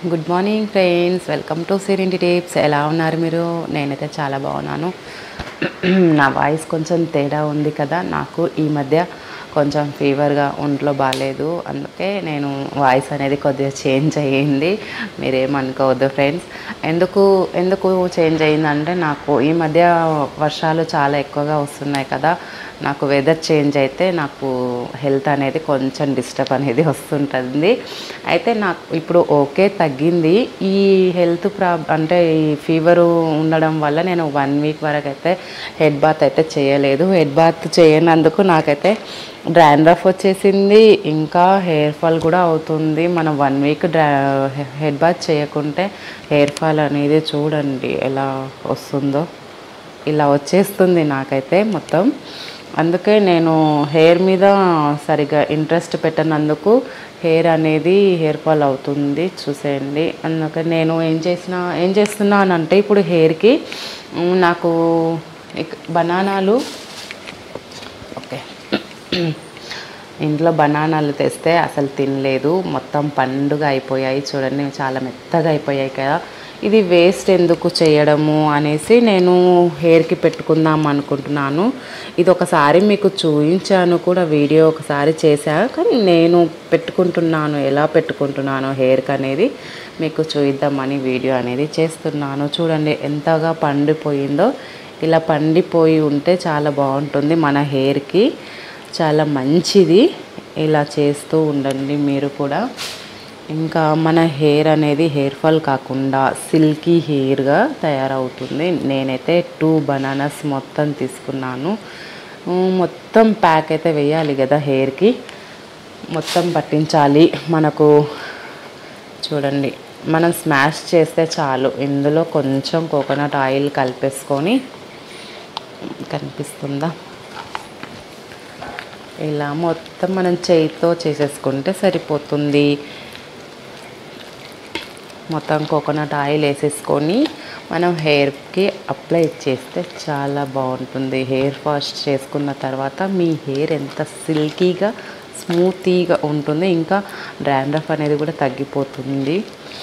good morning friends welcome to Sirinti tips ఎలా ఉన్నారు మీరు నేనైతే చాలా బాగున్నాను నా వాయిస్ కొంచెం తేడా ఉంది కదా నాకు ఈ మధ్య కొంచెం ఫీవర్గా ఒంట్లో బాగాలేదు అందుకే నేను వాయిస్ అనేది కొద్దిగా చేంజ్ అయ్యింది మీరేమనుకోవద్దు ఫ్రెండ్స్ ఎందుకు ఎందుకు చేంజ్ అయ్యిందంటే నాకు ఈ మధ్య వర్షాలు చాలా ఎక్కువగా వస్తున్నాయి కదా నాకు వెదర్ చేంజ్ అయితే నాకు హెల్త్ అనేది కొంచెం డిస్టర్బ్ అనేది వస్తుంటుంది అయితే నాకు ఇప్పుడు ఓకే తగ్గింది ఈ హెల్త్ ప్రాబ్ అంటే ఈ ఫీవరు ఉండడం వల్ల నేను వన్ వీక్ వరకు అయితే హెడ్ బాత్ అయితే చేయలేదు హెడ్ బాత్ చేయనందుకు నాకైతే డ్రాండ్రఫ్ వచ్చేసింది ఇంకా హెయిర్ ఫాల్ కూడా అవుతుంది మనం వన్ వీక్ డ్రా హెడ్ బాత్ చేయకుంటే హెయిర్ ఫాల్ అనేది చూడండి ఎలా వస్తుందో ఇలా వచ్చేస్తుంది నాకైతే మొత్తం అందుకే నేను హెయిర్ మీద సరిగా ఇంట్రెస్ట్ పెట్టనందుకు హెయిర్ అనేది హెయిర్ ఫాల్ అవుతుంది చూసేయండి అందుకే నేను ఏం చేసిన ఏం చేస్తున్నానంటే ఇప్పుడు హెయిర్కి మ్, నాకు ఇక్- బనానాలు ఓకే ఇంట్లో బనానాలు తెస్తే అసలు తినలేదు మొత్తం పండుగ అయిపోయాయి చూడండి చాలా మెత్తగా అయిపోయాయి కదా ఇది వేస్ట్ ఎందుకు చేయడము అనేసి నేను హెయిర్కి పెట్టుకుందాం అనుకుంటున్నాను ఇది ఒకసారి మీకు చూపించాను కూడా వీడియో ఒకసారి చేశా కానీ నేను పెట్టుకుంటున్నాను ఎలా పెట్టుకుంటున్నాను హెయిర్కి అనేది మీకు చూద్దామని వీడియో అనేది చేస్తున్నాను చూడండి ఎంతగా పండిపోయిందో ఇలా పండిపోయి ఉంటే చాలా బాగుంటుంది మన హెయిర్కి చాలా మంచిది ఇలా చేస్తూ ఉండండి మీరు కూడా ఇంకా మన హెయిర్ అనేది హెయిర్ ఫాల్ కాకుండా సిల్కీ హెయిర్గా తయారవుతుంది నేనైతే టూ బనానాస్ మొత్తం తీసుకున్నాను ఉమ్, మొత్తం ప్యాక్ అయితే వేయాలి కదా హెయిర్కి మొత్తం పట్టించాలి మనకు చూడండి మనం స్మాష్ చేస్తే చాలు ఇందులో కొంచెం కోకోనట్ ఆయిల్ కలిపేసుకొని కనిపిస్తుందా ఇలా మొత్తం మనం చేయితో చేసేసుకుంటే సరిపోతుంది మొత్తం కోకోనట్ ఆయిల్ వేసేసుకొని మనం హెయిర్కి అప్లై చేస్తే చాలా బాగుంటుంది హెయిర్ వాష్ చేసుకున్న తర్వాత మీ హెయిర్ ఎంత సిల్కీగా స్మూతీగా ఉంటుంది ఇంకా డ్రాండ్రఫ్ అనేది కూడా తగ్గిపోతుంది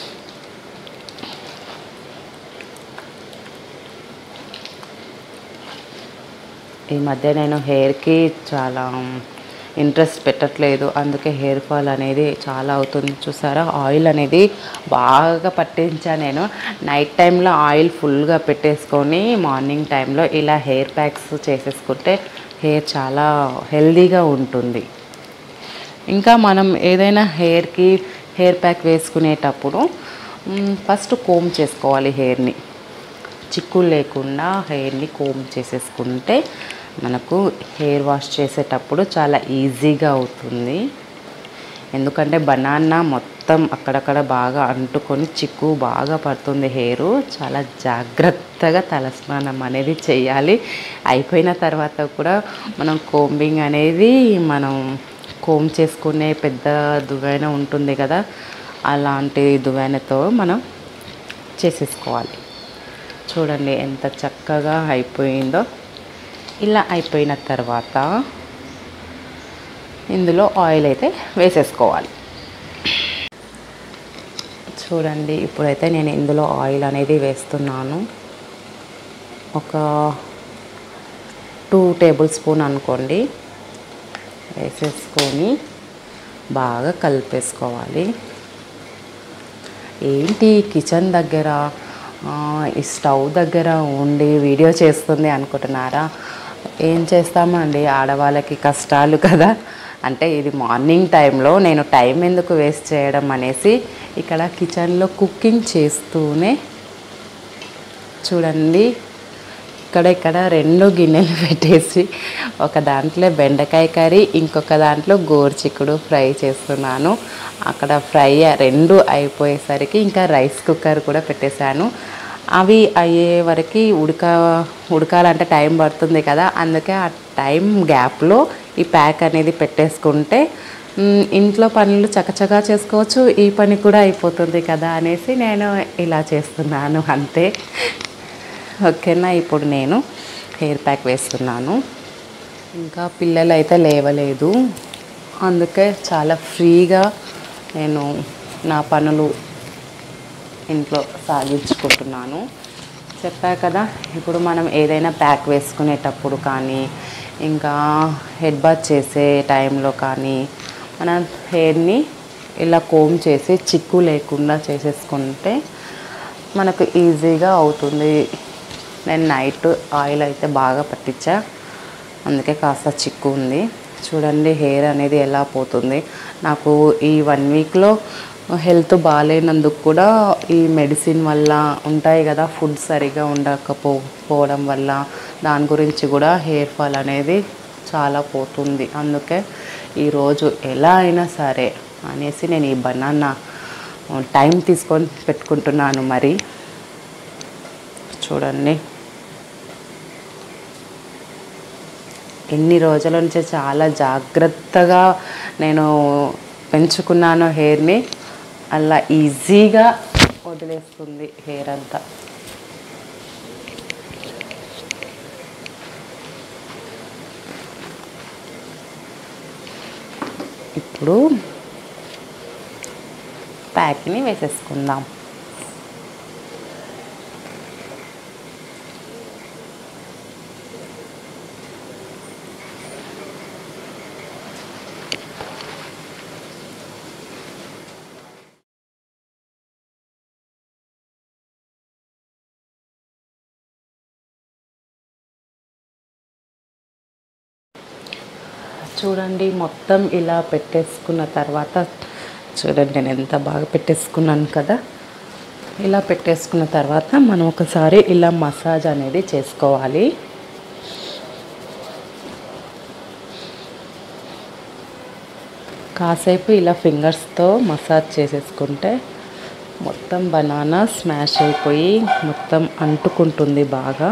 ఈ మధ్య నేను హెయిర్కి చాలా ఇంట్రెస్ట్ పెట్టట్లేదు అందుకే హెయిర్ ఫాల్ అనేది చాలా అవుతుంది చూసారా ఆయిల్ అనేది బాగా పట్టించా నేను నైట్ టైంలో ఆయిల్ ఫుల్గా పెట్టేసుకొని మార్నింగ్ టైంలో ఇలా హెయిర్ ప్యాక్స్ చేసేసుకుంటే హెయిర్ చాలా హెల్దీగా ఉంటుంది ఇంకా మనం ఏదైనా హెయిర్కి హెయిర్ ప్యాక్ వేసుకునేటప్పుడు మ్, ఫస్ట్ కోమ్ చేసుకోవాలి హెయిర్ని చిక్కులు లేకుండా హెయిర్ని కోమ్ చేసేసుకుంటే మనకు హెయిర్ వాష్ చేసేటప్పుడు చాలా ఈజీగా అవుతుంది ఎందుకంటే బనానా మొత్తం అక్కడక్కడ బాగా అంటుకొని చిక్కు బాగా పడుతుంది హెయిర్ చాలా జాగ్రత్తగా తలస్నానం అనేది చేయాలి అయిపోయిన తర్వాత కూడా మనం కోంబింగ్ అనేది మనం కోమ్ చేసుకునే పెద్ద దువ్వెన ఉంటుంది కదా అలాంటి దువ్వెనతో మనం చేసేసుకోవాలి చూడండి ఎంత చక్కగా అయిపోయిందో ఇలా అయిపోయిన తర్వాత ఇందులో ఆయిల్ అయితే వేసేసుకోవాలి చూడండి ఇప్పుడైతే నేను ఇందులో ఆయిల్ అనేది వేస్తున్నాను ఒక టూ టేబుల్ స్పూన్ అనుకోండి వేసేసుకొని బాగా కలిపేసుకోవాలి ఏంటి కిచెన్ దగ్గర ఆ, ఈ స్టవ్ దగ్గర ఉండి వీడియో చేస్తుంది అనుకుంటున్నారా ఏం చేస్తామండి ఆడవాళ్ళకి కష్టాలు కదా అంటే ఇది మార్నింగ్ టైంలో నేను టైం ఎందుకు వేస్ట్ చేయడం అనేసి ఇక్కడ కిచెన్లో కుకింగ్ చేస్తూనే చూడండి ఇక్కడ ఇక్కడ రెండు గిన్నెలు పెట్టేసి ఒక దాంట్లో బెండకాయ కర్రీ ఇంకొక దాంట్లో గోరుచిక్కుడు ఫ్రై చేస్తున్నాను అక్కడ ఫ్రై రెండు అయిపోయేసరికి ఇంకా రైస్ కుక్కర్ కూడా పెట్టేశాను అవి అయ్యే వరకు ఉడక ఉడకాలంటే టైం పడుతుంది కదా అందుకే ఆ టైం గ్యాప్లో ఈ ప్యాక్ అనేది పెట్టేసుకుంటే మ్, ఇంట్లో పనులు చకచకా చేసుకోవచ్చు ఈ పని కూడా అయిపోతుంది కదా అనేసి నేను ఇలా చేస్తున్నాను అంతే ఓకేనా ఇప్పుడు నేను హెయిర్ ప్యాక్ వేస్తున్నాను ఇంకా పిల్లలు అయితే లేవలేదు అందుకే చాలా ఫ్రీగా నేను నా పనులు ఇంట్లో సాగించుకుంటున్నాను చెప్పా కదా ఇప్పుడు మనం ఏదైనా ప్యాక్ వేసుకునేటప్పుడు కానీ ఇంకా హెడ్ బాత్ చేసే టైంలో కానీ మన హెయిర్ని ఇలా కోమ్ చేసి చిక్కు లేకుండా చేసేసుకుంటే మనకు ఈజీగా అవుతుంది నేను నైట్ ఆయిల్ అయితే బాగా పట్టించా అందుకే కాస్త చిక్కు ఉంది చూడండి హెయిర్ అనేది ఎలా పోతుంది నాకు ఈ వన్ వీక్లో హెల్త్ బాగాలేనందుకు కూడా ఈ మెడిసిన్ వల్ల ఉంటాయి కదా ఫుడ్ సరిగా ఉండకపో పోవడం వల్ల దాని గురించి కూడా హెయిర్ ఫాల్ అనేది చాలా పోతుంది అందుకే ఈరోజు ఎలా అయినా సరే అనేసి నేను ఈ బనానా టైం తీసుకొని పెట్టుకుంటున్నాను మరి చూడండి ఎన్ని రోజుల నుంచి చాలా జాగ్రత్తగా నేను పెంచుకున్నాను హెయిర్ని అలా ఈజీగా వదిలేస్తుంది హెయిర్ అంతా ఇప్పుడు ప్యాక్ని వేసేసుకుందాం చూడండి మొత్తం ఇలా పెట్టేసుకున్న తర్వాత చూడండి నేను ఎంత బాగా పెట్టేసుకున్నాను కదా ఇలా పెట్టేసుకున్న తర్వాత మనం ఒకసారి ఇలా మసాజ్ అనేది చేసుకోవాలి కాసేపు ఇలా ఫింగర్స్తో మసాజ్ చేసేసుకుంటే మొత్తం బనానా స్మాష్ అయిపోయి మొత్తం అంటుకుంటుంది బాగా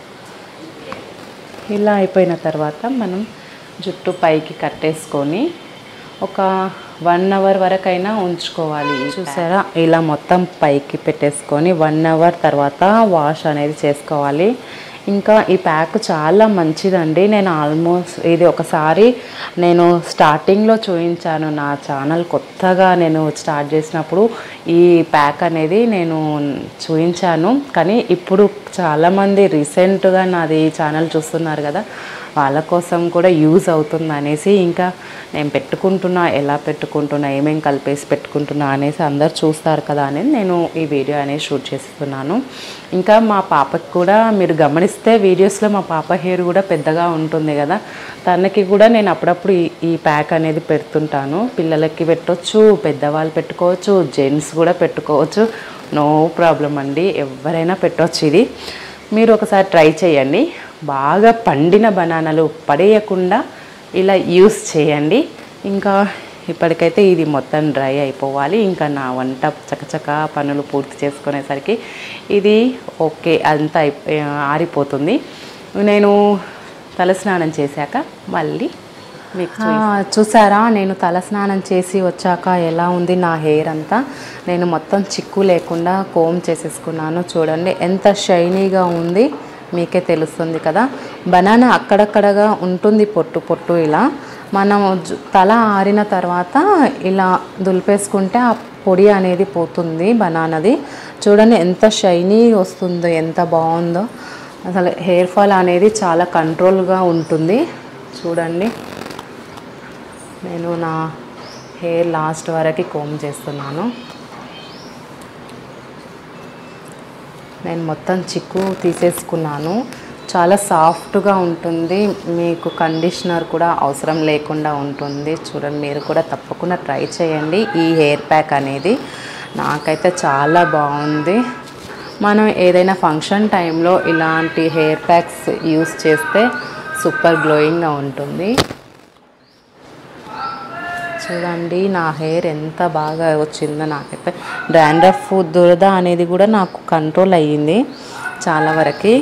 ఇలా అయిపోయిన తర్వాత మనం జుట్టు పైకి కట్టేసుకొని ఒక వన్ అవర్ వరకైనా ఉంచుకోవాలి చూసారా ఇలా మొత్తం పైకి పెట్టేసుకొని వన్ అవర్ తర్వాత వాష్ అనేది చేసుకోవాలి ఇంకా ఈ ప్యాక్ చాలా మంచిదండి నేను ఆల్మోస్ట్ ఇది ఒకసారి నేను స్టార్టింగ్లో చూపించాను నా ఛానల్ కొత్తగా నేను స్టార్ట్ చేసినప్పుడు ఈ ప్యాక్ అనేది నేను చూపించాను కానీ ఇప్పుడు చాలామంది రీసెంట్గా నాది ఛానల్ చూస్తున్నారు కదా వాళ్ళ కోసం కూడా యూజ్ అవుతుంది అనేసి ఇంకా నేను పెట్టుకుంటున్నా ఎలా పెట్టుకుంటున్నా ఏమేం కలిపేసి పెట్టుకుంటున్నా అనేసి అందరు చూస్తారు కదా అనేది నేను ఈ వీడియో అనేది షూట్ చేస్తున్నాను ఇంకా మా పాపకి కూడా మీరు గమనిస్తే వీడియోస్లో మా పాప హెయిర్ కూడా పెద్దగా ఉంటుంది కదా తనకి కూడా నేను అప్పుడప్పుడు ఈ ఈ ప్యాక్ అనేది పెడుతుంటాను పిల్లలకి పెట్టొచ్చు పెద్దవాళ్ళు పెట్టుకోవచ్చు జెంట్స్ కూడా పెట్టుకోవచ్చు నో ప్రాబ్లం అండి ఎవరైనా పెట్టవచ్చు ఇది మీరు ఒకసారి ట్రై చేయండి బాగా పండిన బనానాలు పడేయకుండా ఇలా యూస్ చేయండి ఇంకా ఇప్పటికైతే ఇది మొత్తం డ్రై అయిపోవాలి ఇంకా నా వంట చకచక పనులు పూర్తి చేసుకునేసరికి ఇది ఓకే అంతా అయిపో ఆరిపోతుంది నేను తలస్నానం చేశాక మళ్ళీ మీకు చూసారా నేను తలస్నానం చేసి వచ్చాక ఎలా ఉంది నా హెయిర్ అంతా నేను మొత్తం చిక్కు లేకుండా కోమ్ చేసేసుకున్నాను చూడండి ఎంత షైనీగా ఉంది మీకే తెలుస్తుంది కదా బనానా అక్కడక్కడగా ఉంటుంది పొట్టు పొట్టు ఇలా మనం జు- తల ఆరిన తర్వాత ఇలా దులిపేసుకుంటే ఆ పొడి అనేది పోతుంది బనానాది చూడండి ఎంత షైనీ వస్తుందో ఎంత బాగుందో అసలు హెయిర్ ఫాల్ అనేది చాలా కంట్రోల్గా ఉంటుంది చూడండి నేను నా హెయిర్ లాస్ట్ వరకు కోమ్ చేస్తున్నాను నేను మొత్తం చిక్కు తీసేసుకున్నాను చాలా సాఫ్ట్గా ఉంటుంది మీకు కండిషనర్ కూడా అవసరం లేకుండా ఉంటుంది చూడండి మీరు కూడా తప్పకుండా ట్రై చేయండి ఈ హెయిర్ ప్యాక్ అనేది నాకైతే చాలా బాగుంది మనం ఏదైనా ఫంక్షన్ టైంలో ఇలాంటి హెయిర్ ప్యాక్స్ యూస్ చేస్తే సూపర్ గ్లోయింగ్గా ఉంటుంది చూడండి నా హెయిర్ ఎంత బాగా వచ్చిందో నాకైతే డాండ్రఫ్ దురద అనేది కూడా నాకు కంట్రోల్ అయ్యింది చాలా వరకు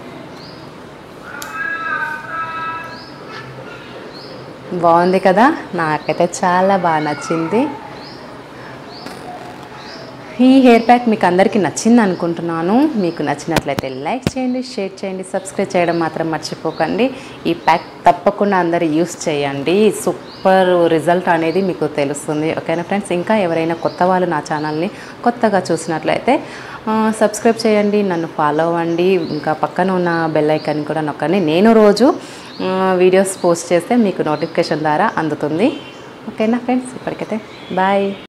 బాగుంది కదా నాకైతే చాలా బాగా నచ్చింది ఈ హెయిర్ ప్యాక్ మీకు అందరికీ నచ్చింది అనుకుంటున్నాను మీకు నచ్చినట్లయితే లైక్ చేయండి షేర్ చేయండి సబ్స్క్రైబ్ చేయడం మాత్రం మర్చిపోకండి ఈ ప్యాక్ తప్పకుండా అందరు యూస్ చేయండి సూపర్ రిజల్ట్ అనేది మీకు తెలుస్తుంది ఓకేనా ఫ్రెండ్స్ ఇంకా ఎవరైనా కొత్త వాళ్ళు నా ఛానల్ని కొత్తగా చూసినట్లయితే ఆ, సబ్స్క్రైబ్ చేయండి నన్ను ఫాలో అవ్వండి ఇంకా పక్కన ఉన్న బెల్ ఐకాన్ కూడా నొక్కండి నేను రోజు ఆ, వీడియోస్ పోస్ట్ చేస్తే మీకు నోటిఫికేషన్ ద్వారా అందుతుంది ఓకేనా ఫ్రెండ్స్ ఇప్పటికైతే బాయ్